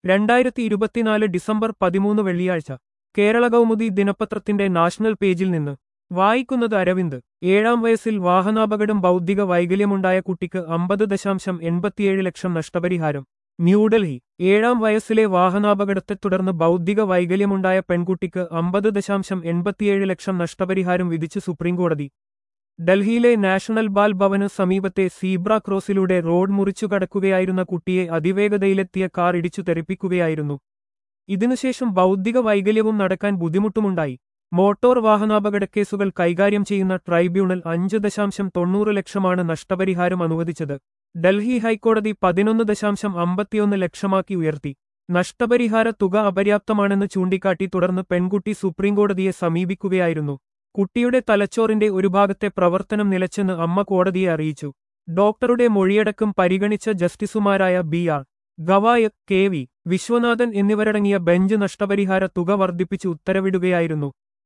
രണ്ടായിരത്തി ഇരുപത്തിനാല് ഡിസംബർ പതിമൂന്ന് വെള്ളിയാഴ്ച കേരള കൗമുദി ദിനപത്രത്തിന്റെ നാഷണൽ പേജിൽ നിന്ന് വായിക്കുന്നത് അരവിന്ദ് ഏഴാം വയസ്സിൽ വാഹനാപകടം ബൗദ്ധിക വൈകല്യമുണ്ടായ കുട്ടിക്ക് അമ്പത് ദശാംശം എൺപത്തിയേഴ് ലക്ഷം നഷ്ടപരിഹാരം ന്യൂഡൽഹി ഏഴാം വയസ്സിലെ വാഹനാപകടത്തെ തുടർന്ന് ബൗദ്ധിക വൈകല്യമുണ്ടായ പെൺകുട്ടിക്ക് അമ്പത് ദശാംശം എൺപത്തിയേഴ് ലക്ഷം നഷ്ടപരിഹാരം വിധിച്ച് സുപ്രീംകോടതി ഡൽഹിയിലെ നാഷണൽ ബാൽ ഭവന് സമീപത്തെ സീബ്ര ക്രോസിലൂടെ റോഡ് മുറിച്ചു കടക്കുകയായിരുന്ന കുട്ടിയെ അതിവേഗതയിലെത്തിയ കാർ ഇടിച്ചു തെറിപ്പിക്കുകയായിരുന്നു ഇതിനുശേഷം ബൗദ്ധിക വൈകല്യവും നടക്കാൻ ബുദ്ധിമുട്ടുമുണ്ടായി മോട്ടോർ വാഹനാപകടക്കേസുകൾ കൈകാര്യം ചെയ്യുന്ന ട്രൈബ്യൂണൽ അഞ്ച് ദശാംശം തൊണ്ണൂറ് ലക്ഷമാണ് നഷ്ടപരിഹാരം അനുവദിച്ചത് ഡൽഹി ഹൈക്കോടതി പതിനൊന്ന് ദശാംശം അമ്പത്തിയൊന്ന് ലക്ഷമാക്കി ഉയർത്തി നഷ്ടപരിഹാര തുക അപര്യാപ്തമാണെന്ന് ചൂണ്ടിക്കാട്ടി തുടർന്ന് പെൺകുട്ടി സുപ്രീംകോടതിയെ സമീപിക്കുകയായിരുന്നു കുട്ടിയുടെ തലച്ചോറിന്റെ ഒരു ഭാഗത്തെ പ്രവർത്തനം നിലച്ചെന്ന് അമ്മ കോടതിയെ അറിയിച്ചു ഡോക്ടറുടെ മൊഴിയടക്കം പരിഗണിച്ച ജസ്റ്റിസുമാരായ ബി ആർ ഗവായക് കെ വി വിശ്വനാഥൻ എന്നിവരടങ്ങിയ ബെഞ്ച് നഷ്ടപരിഹാര തുക വർദ്ധിപ്പിച്ച് ഉത്തരവിടുകയായിരുന്നു